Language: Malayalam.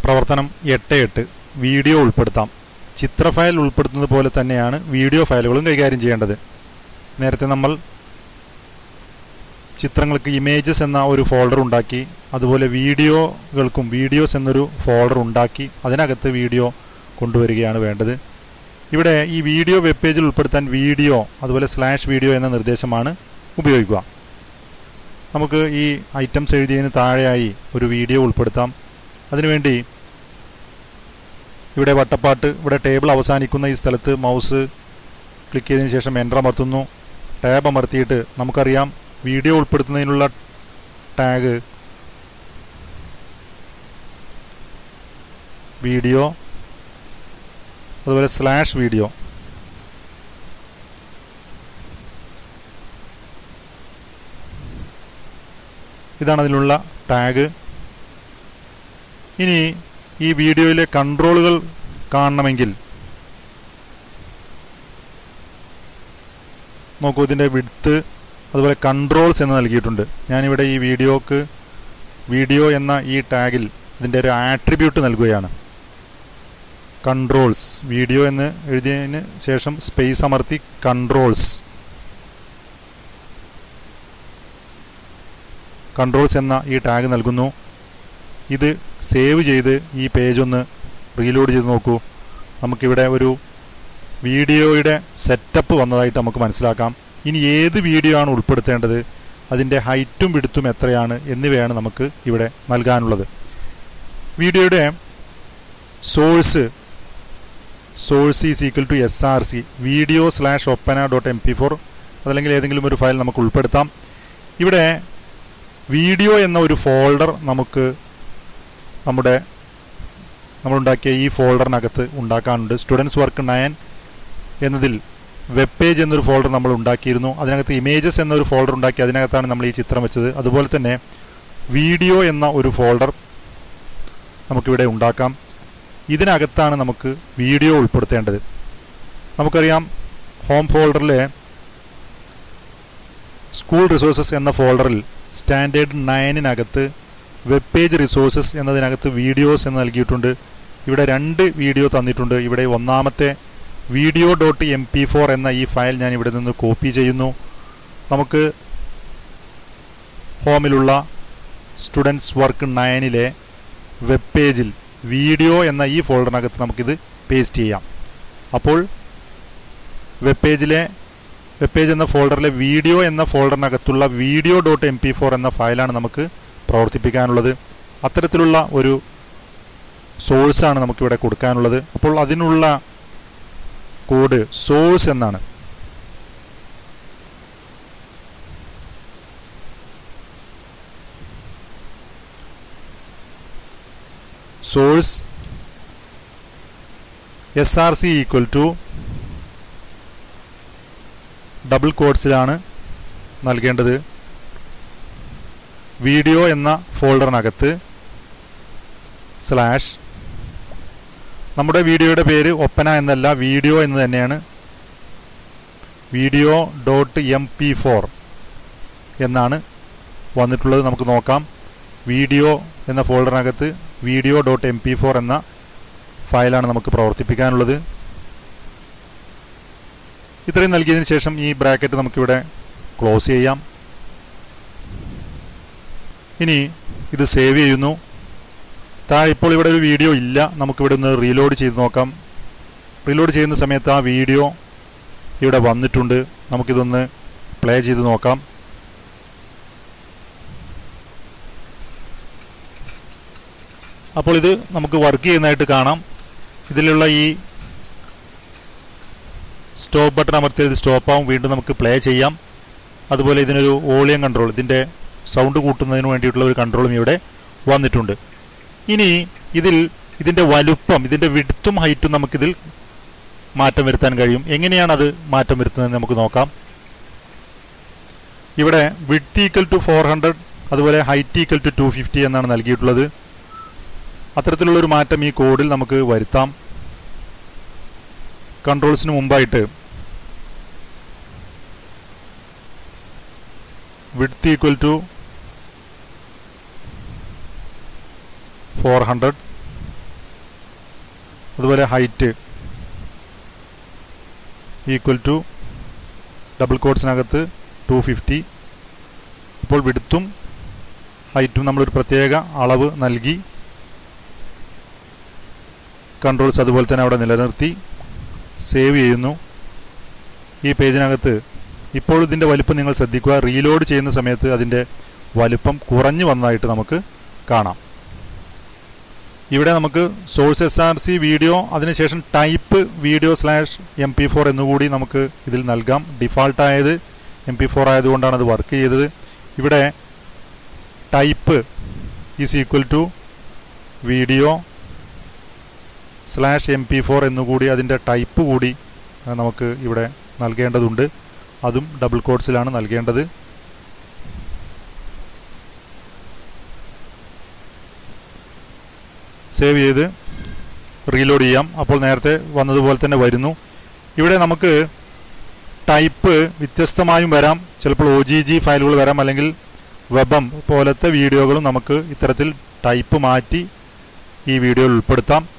പ്രവർത്തനം എട്ട് എട്ട് വീഡിയോ ഉൾപ്പെടുത്താം ചിത്ര ഫയൽ ഉൾപ്പെടുത്തുന്നത് പോലെ തന്നെയാണ് വീഡിയോ ഫയലുകളും കൈകാര്യം ചെയ്യേണ്ടത് നേരത്തെ നമ്മൾ ചിത്രങ്ങൾക്ക് ഇമേജസ് എന്ന ഒരു ഫോൾഡർ ഉണ്ടാക്കി അതുപോലെ വീഡിയോകൾക്കും വീഡിയോസ് എന്നൊരു ഫോൾഡർ ഉണ്ടാക്കി അതിനകത്ത് വീഡിയോ കൊണ്ടുവരികയാണ് വേണ്ടത് ഇവിടെ ഈ വീഡിയോ വെബ് പേജിൽ ഉൾപ്പെടുത്താൻ വീഡിയോ അതുപോലെ സ്ലാഷ് വീഡിയോ എന്ന നിർദ്ദേശമാണ് ഉപയോഗിക്കുക നമുക്ക് ഈ ഐറ്റംസ് എഴുതിയതിന് താഴെയായി ഒരു വീഡിയോ ഉൾപ്പെടുത്താം അതിനുവേണ്ടി ഇവിടെ വട്ടപ്പാട്ട് ഇവിടെ ടേബിൾ അവസാനിക്കുന്ന ഈ സ്ഥലത്ത് മൗസ് ക്ലിക്ക് ചെയ്തതിന് ശേഷം എൻ്റർ അമർത്തുന്നു ടാബ് അമർത്തിയിട്ട് നമുക്കറിയാം വീഡിയോ ഉൾപ്പെടുത്തുന്നതിനുള്ള ടാഗ് വീഡിയോ അതുപോലെ സ്ലാഷ് വീഡിയോ ഇതാണ് അതിലുള്ള ടാഗ് ഇനി ഈ വീഡിയോയിലെ കൺട്രോളുകൾ കാണണമെങ്കിൽ നോക്കൂ ഇതിൻ്റെ വിഡ്ത്ത് അതുപോലെ കൺട്രോൾസ് എന്ന് നൽകിയിട്ടുണ്ട് ഞാനിവിടെ ഈ വീഡിയോക്ക് വീഡിയോ എന്ന ഈ ടാഗിൽ ഇതിൻ്റെ ഒരു ആട്രിബ്യൂട്ട് നൽകുകയാണ് കൺട്രോൾസ് വീഡിയോ എന്ന് എഴുതിയതിന് ശേഷം സ്പേസ് അമർത്തി കൺട്രോൾസ് കൺട്രോൾസ് എന്ന ഈ ടാഗ് നൽകുന്നു ഇത് സേവ് ചെയ്ത് ഈ പേജ് ഒന്ന് റീലോഡ് ചെയ്ത് നോക്കൂ നമുക്കിവിടെ ഒരു വീഡിയോയുടെ സെറ്റപ്പ് വന്നതായിട്ട് നമുക്ക് മനസ്സിലാക്കാം ഇനി ഏത് വീഡിയോ ആണ് ഉൾപ്പെടുത്തേണ്ടത് അതിൻ്റെ ഹൈറ്റും വിടുത്തും എത്രയാണ് എന്നിവയാണ് നമുക്ക് ഇവിടെ നൽകാനുള്ളത് വീഡിയോയുടെ source source is equal to S R C video slash Oppana dot M P four അതല്ലെങ്കിൽ ഏതെങ്കിലും ഒരു ഫയൽ നമുക്ക് ഉൾപ്പെടുത്താം ഇവിടെ വീഡിയോ എന്ന ഒരു ഫോൾഡർ നമുക്ക് നമ്മുടെ നമ്മളുണ്ടാക്കിയ ഈ ഫോൾഡറിനകത്ത് ഉണ്ടാക്കാനുണ്ട് സ്റ്റുഡൻസ് വർക്ക് നയൻ എന്നതിൽ വെബ് പേജ് എന്നൊരു ഫോൾഡർ നമ്മൾ ഉണ്ടാക്കിയിരുന്നു അതിനകത്ത് ഇമേജസ് എന്നൊരു ഫോൾഡർ ഉണ്ടാക്കി അതിനകത്താണ് നമ്മൾ ഈ ചിത്രം വെച്ചത് അതുപോലെ തന്നെ വീഡിയോ എന്ന ഒരു ഫോൾഡർ നമുക്കിവിടെ ഉണ്ടാക്കാം ഇതിനകത്താണ് നമുക്ക് വീഡിയോ ഉൾപ്പെടുത്തേണ്ടത് നമുക്കറിയാം ഹോം ഫോൾഡറിലെ സ്കൂൾ റിസോഴ്സസ് എന്ന ഫോൾഡറിൽ സ്റ്റാൻഡേർഡ് നയനിനകത്ത് വെബ് പേജ് റിസോഴ്സസ് എന്നതിനകത്ത് വീഡിയോസ് എന്ന് നൽകിയിട്ടുണ്ട് ഇവിടെ രണ്ട് വീഡിയോ തന്നിട്ടുണ്ട് ഇവിടെ ഒന്നാമത്തെ video dot M P four എന്ന ഈ ഫയൽ ഞാൻ ഇവിടെ നിന്ന് കോപ്പി ചെയ്യുന്നു നമുക്ക് ഹോമിലുള്ള സ്റ്റുഡൻസ് വർക്ക് നയനിലെ വെബ് പേജിൽ വീഡിയോ എന്ന ഈ ഫോൾഡറിനകത്ത് നമുക്കിത് പേസ്റ്റ് ചെയ്യാം അപ്പോൾ വെബ് പേജിലെ വെബ് പേജ് എന്ന ഫോൾഡറിലെ വീഡിയോ എന്ന ഫോൾഡറിനകത്തുള്ള video dot M P four എന്ന ഫയലാണ് നമുക്ക് പ്രവർത്തിപ്പിക്കാനുള്ളത് അത്തരത്തിലുള്ള ഒരു സോഴ്സാണ് നമുക്കിവിടെ കൊടുക്കാനുള്ളത് അപ്പോൾ അതിനുള്ള കോഡ് സോഴ്സ് എന്നാണ് source S R C equal to double കോഡ്സിലാണ് നൽകേണ്ടത് വീഡിയോ എന്ന ഫോൾഡറിനകത്ത് സ്ലാഷ് നമ്മുടെ വീഡിയോയുടെ പേര് ഒപ്പന എന്നല്ല വീഡിയോ എന്ന് തന്നെയാണ് video dot M P four എന്നാണ് വന്നിട്ടുള്ളത് നമുക്ക് നോക്കാം വീഡിയോ എന്ന ഫോൾഡറിനകത്ത് video dot M P four എന്ന ഫയലാണ് നമുക്ക് പ്രവർത്തിപ്പിക്കാനുള്ളത് ഇത്രയും നൽകിയതിന് ശേഷം ഈ ബ്രാക്കറ്റ് നമുക്കിവിടെ ക്ലോസ് ചെയ്യാം ഇനി ഇത് സേവ് ചെയ്യുന്നു താഴെ ഇപ്പോൾ ഇവിടെ ഒരു വീഡിയോ ഇല്ല നമുക്കിവിടെ ഒന്ന് റീലോഡ് ചെയ്ത് നോക്കാം റീലോഡ് ചെയ്യുന്ന സമയത്ത് ആ വീഡിയോ ഇവിടെ വന്നിട്ടുണ്ട് നമുക്കിതൊന്ന് പ്ലേ ചെയ്ത് നോക്കാം അപ്പോൾ ഇത് നമുക്ക് വർക്ക് ചെയ്യുന്നതായിട്ട് കാണാം ഇതിലുള്ള ഈ സ്റ്റോപ്പ് ബട്ടൺ അമർത്തിയത് സ്റ്റോപ്പ് ആവും വീണ്ടും നമുക്ക് പ്ലേ ചെയ്യാം അതുപോലെ ഇതിനൊരു വോളിയം കൺട്രോൾ ഇതിൻ്റെ സൗണ്ട് കൂട്ടുന്നതിന് വേണ്ടിയിട്ടുള്ള ഒരു കൺട്രോളും ഇവിടെ വന്നിട്ടുണ്ട് ഇനി ഇതിൽ ഇതിൻ്റെ വലുപ്പം ഇതിൻ്റെ വിടുത്തും ഹൈറ്റും നമുക്കിതിൽ മാറ്റം വരുത്താൻ കഴിയും എങ്ങനെയാണ് അത് മാറ്റം വരുത്തുന്നത് നമുക്ക് നോക്കാം ഇവിടെ width equal to four hundred അതുപോലെ height equal to two fifty എന്നാണ് നൽകിയിട്ടുള്ളത് അത്തരത്തിലുള്ള ഒരു മാറ്റം ഈ കോഡിൽ നമുക്ക് വരുത്താം കൺട്രോൾസിന് മുമ്പായിട്ട് വിഡ്ത്ത് ഈക്വൽ ടു 400 അതുപോലെ ഹൈറ്റ് ഈക്വൽ ടു ഡബിൾ കോഡ്സിനകത്ത് ടു ഫിഫ്റ്റി അപ്പോൾ വിടുത്തും ഹൈറ്റും നമ്മളൊരു പ്രത്യേക അളവ് നൽകി കൺട്രോൾസ് അതുപോലെ തന്നെ അവിടെ നിലനിർത്തി സേവ് ചെയ്യുന്നു ഈ പേജിനകത്ത് ഇപ്പോൾ ഇതിൻ്റെ വലുപ്പം നിങ്ങൾ ശ്രദ്ധിക്കുക റീലോഡ് ചെയ്യുന്ന സമയത്ത് അതിൻ്റെ വലുപ്പം കുറഞ്ഞു വന്നതായിട്ട് നമുക്ക് കാണാം ഇവിടെ നമുക്ക് source S R C video അതിനുശേഷം type video slash M P four എന്നുകൂടി നമുക്ക് ഇതിൽ നൽകാം ഡിഫാൾട്ടായത് എം പി ഫോർ ആയതുകൊണ്ടാണ് അത് വർക്ക് ചെയ്തത് ഇവിടെ type is equal to video slash M P four എന്നുകൂടി അതിൻ്റെ ടൈപ്പ് കൂടി ആ, നമുക്ക് ഇവിടെ നൽകേണ്ടതുണ്ട് അതും ഡബിൾ കോഡ്സിലാണ് നൽകേണ്ടത് സേവ് ചെയ്ത് റീലോഡ് ചെയ്യാം അപ്പോൾ നേരത്തെ വന്നതുപോലെ തന്നെ വരുന്നു ഇവിടെ നമുക്ക് ടൈപ്പ് വ്യത്യസ്തമായും വരാം ചിലപ്പോൾ ഒ ജി ജി ഫയലുകൾ വരാം അല്ലെങ്കിൽ വെബം പോലത്തെ വീഡിയോകളും നമുക്ക് ഇത്തരത്തിൽ ടൈപ്പ് മാറ്റി ഈ വീഡിയോയിൽ ഉൾപ്പെടുത്താം